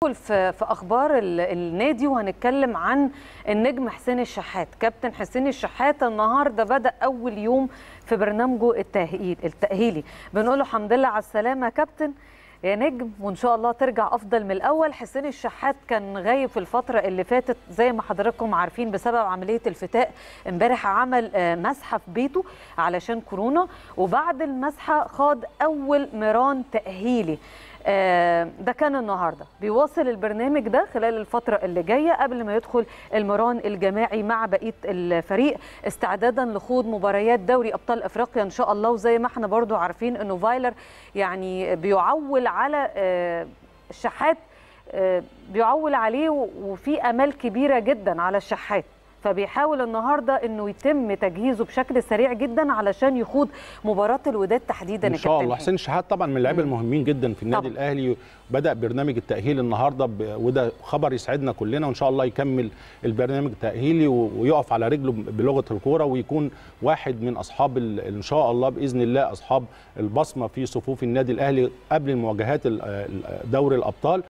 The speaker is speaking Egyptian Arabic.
هندخل في في اخبار ال- النادي وهنتكلم عن النجم حسين الشحات كابتن حسين الشحات النهارده بدا اول يوم في برنامجه التاهيل التاهيلي بنقول له الحمد لله على السلامه يا كابتن يا نجم وان شاء الله ترجع افضل من الاول حسين الشحات كان غايب في الفتره اللي فاتت زي ما حضراتكم عارفين بسبب عمليه الفتاء امبارح عمل آه، مسحه في بيته علشان كورونا وبعد المسحه خاض اول مران تاهيلي آه، ده كان النهارده بيواصل البرنامج ده خلال الفتره اللي جايه قبل ما يدخل المران الجماعي مع بقيه الفريق استعدادا لخوض مباريات دوري ابطال افريقيا ان شاء الله وزي ما احنا برضو عارفين انه فايلر يعني بيعول على آه، الشحات آه، بيعول عليه و- وفي امال كبيره جدا على الشحات فبيحاول النهارده انه يتم تجهيزه بشكل سريع جدا علشان يخوض مباراه الوداد تحديدا ان يا شاء كابتن الله هاني. حسين الشحات طبعا من اللعيبه المهمين جدا في النادي طبعاً. الاهلي بدا برنامج التاهيل النهارده ب... وده خبر يسعدنا كلنا وان شاء الله يكمل البرنامج التاهيلي و... ويقف على رجله بلغه الكوره ويكون واحد من اصحاب ال... ان شاء الله باذن الله اصحاب البصمه في صفوف النادي الاهلي قبل المواجهات ال- ال- دوري الابطال